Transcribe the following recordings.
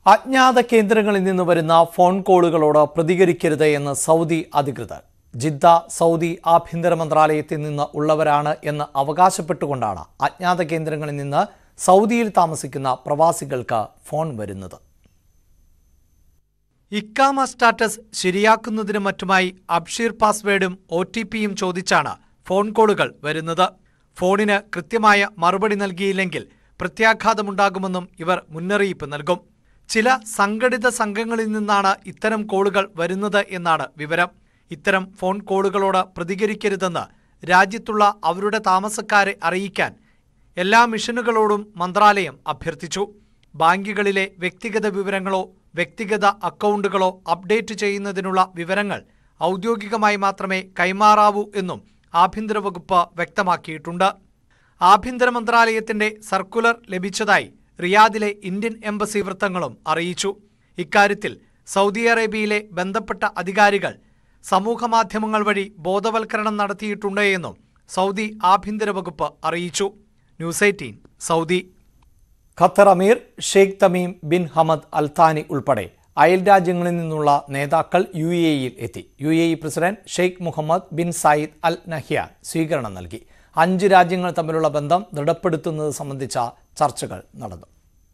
അജ്ഞാത കേന്ദ്രങ്ങളിൽ നിന്ന് വരുന്ന ഫോൺ കോളുകളോട് പ്രതികരിക്കരുത് എന്ന് സൗദി അധികൃതർ ജിദ്ദ സൗദി ആഭ്യന്തര മന്ത്രാലയത്തിൽ നിന്ന് ഉള്ളവരാണ് എന്ന് അവകാശപ്പെട്ടുകൊണ്ടാണ് അജ്ഞാത കേന്ദ്രങ്ങളിൽ നിന്ന് സൗദിയിൽ താമസിക്കുന്ന പ്രവാസികൾക്ക് ഫോൺ വരുന്നത് ഇക്കാമ സ്റ്റാറ്റസ് ശരിയാക്കുന്നതിന് മറ്റുമായി അബ്ഷീർ പാസ്വേഡും ഒ ടി പിയും ചോദിച്ചാണ് ഫോൺ കോളുകൾ വരുന്നത് ഫോണിന് കൃത്യമായ മറുപടി നൽകിയില്ലെങ്കിൽ പ്രത്യാഘാതമുണ്ടാകുമെന്നും ഇവർ മുന്നറിയിപ്പ് നൽകും ചില സംഘടിത സംഘങ്ങളിൽ നിന്നാണ് ഇത്തരം കോളുകൾ വരുന്നത് എന്നാണ് വിവരം ഇത്തരം ഫോൺ കോളുകളോട് പ്രതികരിക്കരുതെന്ന് രാജ്യത്തുള്ള അവരുടെ താമസക്കാരെ അറിയിക്കാൻ എല്ലാ മിഷനുകളോടും മന്ത്രാലയം അഭ്യർത്ഥിച്ചു ബാങ്കുകളിലെ വ്യക്തിഗത വിവരങ്ങളോ വ്യക്തിഗത അക്കൗണ്ടുകളോ അപ്ഡേറ്റ് ചെയ്യുന്നതിനുള്ള വിവരങ്ങൾ ഔദ്യോഗികമായി മാത്രമേ കൈമാറാവൂ എന്നും ആഭ്യന്തര വകുപ്പ് വ്യക്തമാക്കിയിട്ടുണ്ട് ആഭ്യന്തര മന്ത്രാലയത്തിന്റെ സർക്കുലർ ലഭിച്ചതായി റിയാദിലെ ഇന്ത്യൻ എംബസി വൃത്തങ്ങളും അറിയിച്ചു ഇക്കാര്യത്തിൽ സൗദി അറേബ്യയിലെ ബന്ധപ്പെട്ട അധികാരികൾ സമൂഹമാധ്യമങ്ങൾ വഴി ബോധവൽക്കരണം നടത്തിയിട്ടുണ്ട് എന്നും സൗദി ആഭ്യന്തര വകുപ്പ് അറിയിച്ചു ന്യൂസ് എയ്റ്റീൻ സൗദി ഖത്തർ അമീർ Sheikh Tamim bin Hamad Al Thani ഉൾപ്പെടെ അയൽ രാജ്യങ്ങളിൽ നിന്നുള്ള നേതാക്കൾ യു എ ഇയിൽ എത്തി U A E president Sheikh Mohammed bin Zayed Al Nahyan സ്വീകരണം നൽകി അഞ്ച് രാജ്യങ്ങൾ തമ്മിലുള്ള ബന്ധം ദൃഢപ്പെടുത്തുന്നത് സംബന്ധിച്ച ചർച്ചകൾ നടന്നു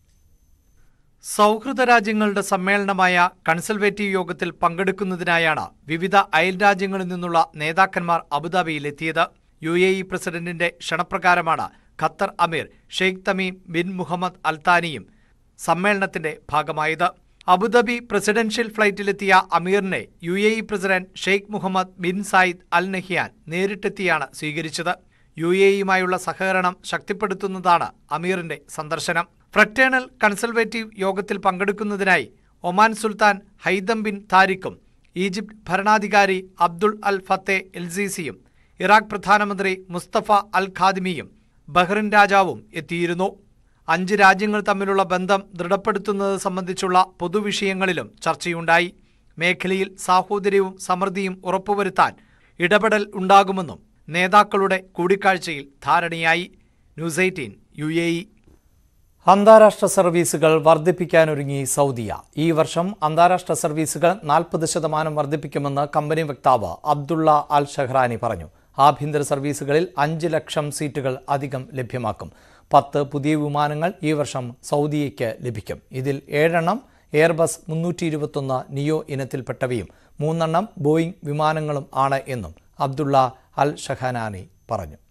സൗഹൃദ രാജ്യങ്ങളുടെ സമ്മേളനമായ കൺസർവേറ്റീവ് യോഗത്തിൽ പങ്കെടുക്കുന്നതിനായാണ് വിവിധ അയൽ രാജ്യങ്ങളിൽ നിന്നുള്ള നേതാക്കന്മാർ അബുദാബിയിലെത്തിയത് യു എ ഇ പ്രസിഡന്റിന്റെ ക്ഷണപ്രകാരമാണ് ഖത്തർ അമീർ ഷെയ്ഖ് തമീം ബിൻ മുഹമ്മദ് അൽത്താനിയും സമ്മേളനത്തിന്റെ ഭാഗമായത് അബുദാബി പ്രസിഡൻഷ്യൽ ഫ്ലൈറ്റിലെത്തിയ അമീറിനെ U A E president Sheikh Mohammed bin Zayed Al Nahyan നേരിട്ടെത്തിയാണ് സ്വീകരിച്ചത് യു എ ഇയുമായുള്ള സഹകരണം ശക്തിപ്പെടുത്തുന്നതാണ് അമീറിന്റെ സന്ദർശനം ഫ്രറ്റേണൽ കൺസർവേറ്റീവ് യോഗത്തിൽ പങ്കെടുക്കുന്നതിനായി ഒമാൻ സുൽത്താൻ ഹൈദം ബിൻ താരിഖും ഈജിപ്ത് ഭരണാധികാരി അബ്ദുൾ അൽ ഫത്തെ എൽസീസിയും ഇറാഖ് പ്രധാനമന്ത്രി മുസ്തഫ അൽ ഖാദിമിയും ബഹ്റിൻ രാജാവും എത്തിയിരുന്നു അഞ്ച് രാജ്യങ്ങൾ തമ്മിലുള്ള ബന്ധം ദൃഢപ്പെടുത്തുന്നത് സംബന്ധിച്ചുള്ള പൊതുവിഷയങ്ങളിലും ചർച്ചയുണ്ടായി മേഖലയിൽ സാഹോദര്യവും സമൃദ്ധിയും ഉറപ്പുവരുത്താൻ ഇടപെടൽ ഉണ്ടാകുമെന്നും നേതാക്കളുടെ കൂടിക്കാഴ്ചയിൽ ധാരണയായി news eighteen U A E അന്താരാഷ്ട്ര സർവീസുകൾ വർദ്ധിപ്പിക്കാനൊരുങ്ങി സൗദിയ ഈ വർഷം അന്താരാഷ്ട്ര സർവീസുകൾ നാൽപ്പത് ശതമാനം വർദ്ധിപ്പിക്കുമെന്ന് കമ്പനി വക്താവ് അബ്ദുള്ള അൽ ഷഹ്റാനി പറഞ്ഞു ആഭ്യന്തര സർവീസുകളിൽ അഞ്ച് ലക്ഷം സീറ്റുകൾ അധികം ലഭ്യമാക്കും പത്ത് പുതിയ വിമാനങ്ങൾ ഈ വർഷം സൗദിയയ്ക്ക് ലഭിക്കും ഇതിൽ ഏഴെണ്ണം എയർബസ് മുന്നൂറ്റി ഇരുപത്തൊന്ന് നിയോ ഇനത്തിൽപ്പെട്ടവയും മൂന്നെണ്ണം ബോയിംഗ് വിമാനങ്ങളും ആണ് എന്നും അബ്ദുള്ള അൽ ഷഹാനാനി പറഞ്ഞു